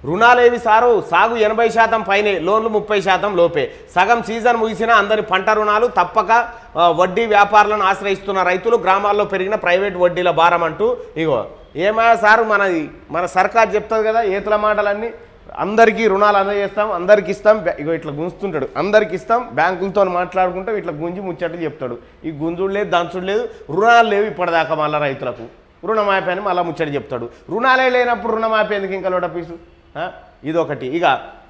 రుణాలేవి sir సాగు ఎనభై శాతం పైనే లోన్లు ముప్పై శాతం లోపే సగం సీజన్ ముగిసినా అందరి పంట రుణాలు తప్పక ఆ, వడ్డీ వ్యాపారులను ఆశ్రయిస్తున్న రైతులు గ్రామాల్లో పెరిగిన ప్రైవేట్ వడ్డీల భారం అంటూ ఇగో ఏమా సారు మనది మన సర్కార్ చెప్తుంది కదా ఏతుల మాటలన్నీ అందరికీ రుణాలు అందజేస్తాం అందరికి ఇస్తాం బ్యా- ఇగో ఇట్లా గుంజుతుంటాడు అందరికి ఇస్తాం బ్యాంకులతో మాట్లాడుకుంటాం ఇట్లా గుంజి ముచ్చట్లు చెప్తాడు ఈ గుంజుడు లేదు దంచుడు లేదు రుణాలు లేవు ఇప్పటిదాకా మళ్ళీ రైతులకు రుణమాపి అని మళ్ళీ ముచ్చట చెప్తాడు రుణాలే లేనప్పుడు రుణమాపి ఎందుకు ఇంకా లోట పీసు ఆ? ఇదొకటి ఇక